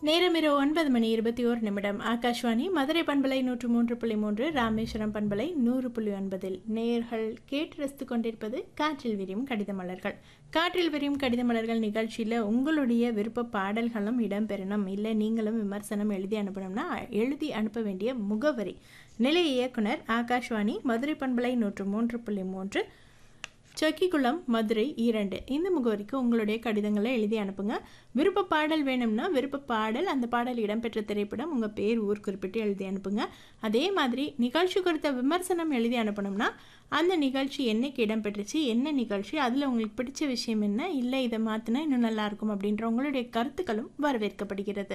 நேரம் இரவு ஒன்பது மணி இருபத்தி ஓரு நிமிடம் ஆகாஷ்வாணி மதுரை பண்பலை நூற்று மூன்று புள்ளி மூன்று ராமேஸ்வரம் பண்பலை நூறு புள்ளி ஒன்பதில் நேர்கள் கேட்டு ரசித்து கொண்டிருப்பது காற்றில் விரியும் கடித மலர்கள் காற்றில் விரியும் கடித மலர்கள் நிகழ்ச்சியில் உங்களுடைய விருப்ப பாடல்களும் இடம்பெறணும் இல்லை நீங்களும் விமர்சனம் எழுதி அனுப்பணும்னா எழுதி அனுப்ப வேண்டிய முகவரி நிலைய இயக்குனர் ஆகாஷ்வாணி மதுரை பண்பலை நூற்று மூன்று புள்ளி மூன்று சொக்கிக்குளம் மதுரை இரண்டு இந்த முகவரிக்கு உங்களுடைய கடிதங்களை எழுதி அனுப்புங்க விருப்ப பாடல் வேணும்னா விருப்ப பாடல் அந்த பாடல் இடம்பெற்ற திரைப்படம் உங்கள் பேர் ஊர் குறிப்பிட்டு எழுதி அனுப்புங்க அதே மாதிரி நிகழ்ச்சி குறித்த விமர்சனம் எழுதி அனுப்பணும்னா அந்த நிகழ்ச்சி என்னைக்கு இடம்பெற்றுச்சு என்ன நிகழ்ச்சி அதில் உங்களுக்கு பிடிச்ச விஷயம் என்ன இல்லை இதை மாற்றினா இன்னும் நல்லா இருக்கும் அப்படின்ற உங்களுடைய கருத்துக்களும் வரவேற்கப்படுகிறது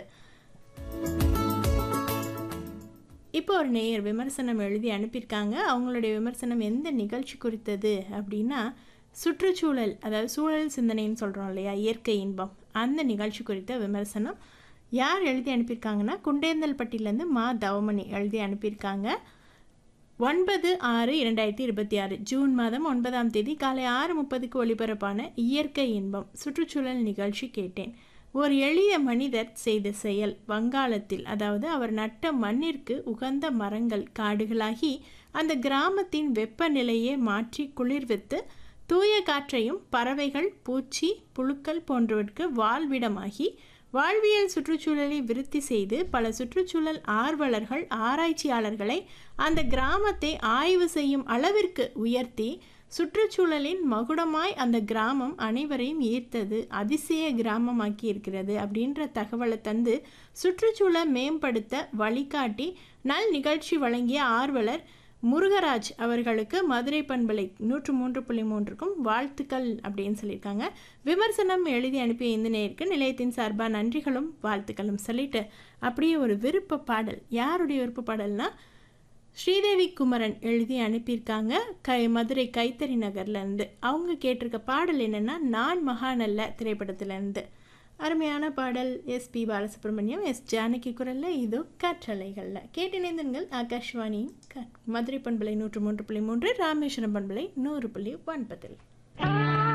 இப்போ ஒரு நேயர் விமர்சனம் எழுதி அனுப்பியிருக்காங்க அவங்களுடைய விமர்சனம் எந்த நிகழ்ச்சி குறித்தது அப்படின்னா சுற்றுச்சூழல் அதாவது சூழல் சிந்தனைன்னு சொல்கிறோம் இல்லையா இயற்கை இன்பம் அந்த நிகழ்ச்சி குறித்த விமர்சனம் யார் எழுதி அனுப்பியிருக்காங்கன்னா குண்டேந்தல்பட்டியிலேருந்து மா தவமணி எழுதி அனுப்பியிருக்காங்க ஒன்பது ஆறு இரண்டாயிரத்தி இருபத்தி ஆறு ஜூன் மாதம் ஒன்பதாம் தேதி காலை ஆறு முப்பதுக்கு ஒளிபரப்பான இயற்கை இன்பம் சுற்றுச்சூழல் நிகழ்ச்சி கேட்டேன் ஒரு எளிய மனிதர் செய்த செயல் வங்காளத்தில் அதாவது அவர் நட்ட மண்ணிற்கு உகந்த மரங்கள் காடுகளாகி அந்த கிராமத்தின் வெப்பநிலையை மாற்றி குளிர்வித்து தூய காற்றையும் பறவைகள் பூச்சி புழுக்கள் போன்றவற்றுக்கு வாழ்விடமாகி வாழ்வியல் சுற்றுச்சூழலை விருத்தி செய்து பல சுற்றுச்சூழல் ஆர்வலர்கள் ஆராய்ச்சியாளர்களை அந்த கிராமத்தை ஆய்வு செய்யும் அளவிற்கு உயர்த்தி சுற்றுச்சூழலின் மகுடமாய் அந்த கிராமம் அனைவரையும் ஈர்த்தது அதிசய கிராமமாக்கி இருக்கிறது அப்படின்ற தகவலை தந்து சுற்றுச்சூழல் மேம்படுத்த வழிகாட்டி நல் நிகழ்ச்சி வழங்கிய ஆர்வலர் முருகராஜ் அவர்களுக்கு மதுரை பண்பலை நூற்று மூன்று புள்ளி மூன்றுக்கும் வாழ்த்துக்கள் அப்படின்னு சொல்லியிருக்காங்க விமர்சனம் எழுதி அனுப்பிய இந்த நேருக்கு நிலையத்தின் சார்பாக நன்றிகளும் வாழ்த்துக்களும் சொல்லிட்டு அப்படியே ஒரு விருப்ப பாடல் யாருடைய விருப்ப பாடல்னா ஸ்ரீதேவி குமரன் எழுதி அனுப்பியிருக்காங்க கை மதுரை கைத்தறி நகர்லேருந்து அவங்க கேட்டிருக்க பாடல் என்னென்னா நான் மகாநல்ல திரைப்படத்துலேருந்து அருமையான பாடல் S P Balasubrahmanyam S Janaki குரலில் இதோ காற்றலைகளில் கேட்டிணைந்தங்கள் ஆகாஷ்வாணி மதுரை பண்பலை நூற்று மூன்று புள்ளி மூன்று ராமேஸ்வரம் பண்பலை நூறு புள்ளி ஒன்பதில்